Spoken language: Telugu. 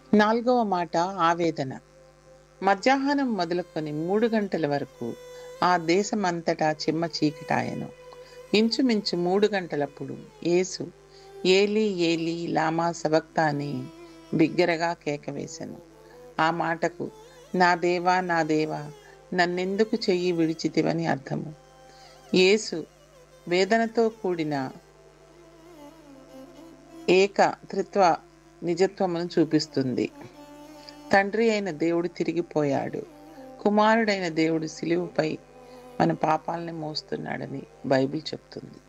నాలుగవ మాట ఆవేదన మధ్యాహ్నం మొదలుకొని మూడు గంటల వరకు ఆ దేశమంతటా చిమ్మ చీకటాయను ఇంచుమించు మూడు గంటలప్పుడు యేసు ఏలి ఏలి లామా సబక్తా అని బిగ్గరగా కేకవేశాను ఆ మాటకు నా దేవా నా దేవా నన్నెందుకు చెయ్యి విడిచితివని అర్థము యేసు వేదనతో కూడిన ఏక త్రిత్వ నిజత్వమును చూపిస్తుంది తండ్రి అయిన దేవుడు తిరిగిపోయాడు కుమారుడైన దేవుడు సిలువుపై మన పాపాలని మోస్తున్నాడని బైబిల్ చెప్తుంది